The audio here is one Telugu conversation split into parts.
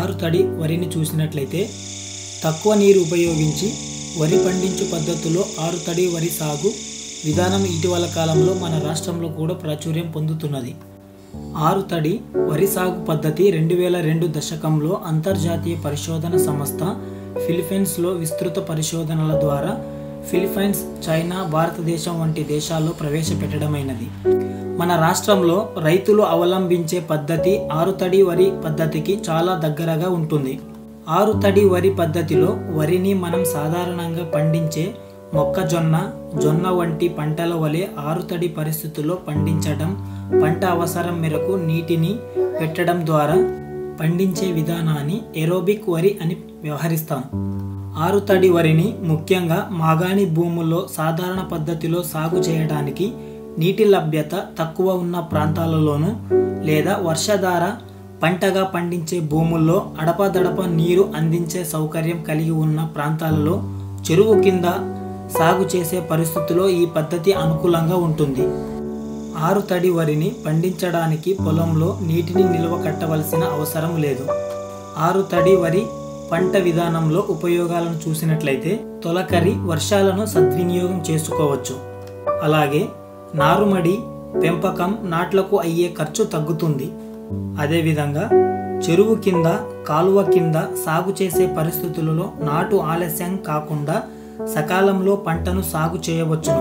ఆరు తడి వరిని చూసినట్లయితే తక్కువ నీరు ఉపయోగించి వరి పండించు పద్ధతిలో ఆరు తడి వరి సాగు విధానం ఇటీవల కాలంలో మన రాష్ట్రంలో కూడా ప్రాచుర్యం పొందుతున్నది ఆరు తడి వరి సాగు పద్ధతి రెండు వేల రెండు దశకంలో అంతర్జాతీయ పరిశోధన సంస్థ ఫిలిప్పీన్స్లో విస్తృత పరిశోధనల ద్వారా ఫిలిప్పైన్స్ చైనా భారతదేశం వంటి దేశాల్లో ప్రవేశపెట్టడమైనది మన రాష్ట్రంలో రైతులు అవలంబించే పద్ధతి ఆరు తడి వరి పద్ధతికి చాలా దగ్గరగా ఉంటుంది ఆరు తడి వరి పద్ధతిలో వరిని మనం సాధారణంగా పండించే మొక్కజొన్న జొన్న వంటి పంటల వలె ఆరుతడి పరిస్థితుల్లో పండించడం పంట అవసరం మేరకు నీటిని పెట్టడం ద్వారా పండించే విధానాన్ని ఎరోబిక్ వరి అని వ్యవహరిస్తాం ఆరుతడి వరిని ముఖ్యంగా మాగాణి భూముల్లో సాధారణ పద్ధతిలో సాగు చేయడానికి నీటి లభ్యత తక్కువ ఉన్న ప్రాంతాలలోనూ లేదా వర్షధార పంటగా పండించే భూముల్లో అడపదడప నీరు అందించే సౌకర్యం కలిగి ఉన్న ప్రాంతాలలో చెరువు కింద సాగు చేసే పరిస్థితుల్లో ఈ పద్ధతి అనుకూలంగా ఉంటుంది ఆరు తడి వరిని పండించడానికి పొలంలో నీటిని నిల్వ కట్టవలసిన అవసరం లేదు ఆరు తడి వరి పంట విధానంలో ఉపయోగాలను చూసినట్లయితే తొలకరి వర్షాలను సద్వినియోగం చేసుకోవచ్చు అలాగే నారుమడి పెంపకం నాట్లకు అయ్యే ఖర్చు తగ్గుతుంది అదేవిధంగా చెరువు కింద కాలువ కింద సాగు చేసే పరిస్థితులలో నాటు ఆలస్యం కాకుండా సకాలంలో పంటను సాగు చేయవచ్చును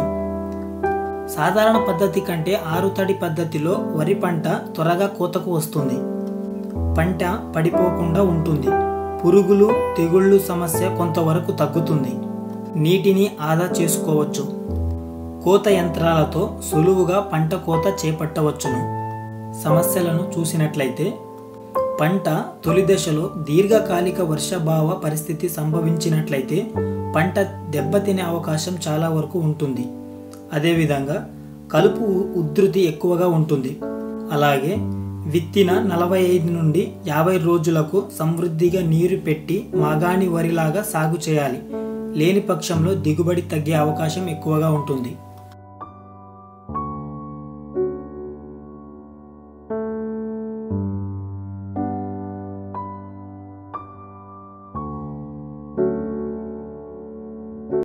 సాధారణ పద్ధతి కంటే ఆరుతడి పద్ధతిలో వరి పంట త్వరగా కోతకు వస్తుంది పంట పడిపోకుండా ఉంటుంది పురుగులు తెగుళ్ళు సమస్య కొంతవరకు తగ్గుతుంది నీటిని ఆదా చేసుకోవచ్చు కోత యంత్రాలతో సులువుగా పంట కోత చేపట్టవచ్చును సమస్యలను చూసినట్లయితే పంట తొలి దశలో దీర్ఘకాలిక వర్షభావ పరిస్థితి సంభవించినట్లయితే పంట దెబ్బతినే అవకాశం చాలా వరకు ఉంటుంది అదేవిధంగా కలుపు ఉధృతి ఎక్కువగా ఉంటుంది అలాగే విత్తిన నలభై ఐదు నుండి యాభై రోజులకు సమృద్ధిగా నీరు పెట్టి మాగాణి వరిలాగా సాగు చేయాలి లేని పక్షంలో దిగుబడి తగ్గే అవకాశం ఎక్కువగా ఉంటుంది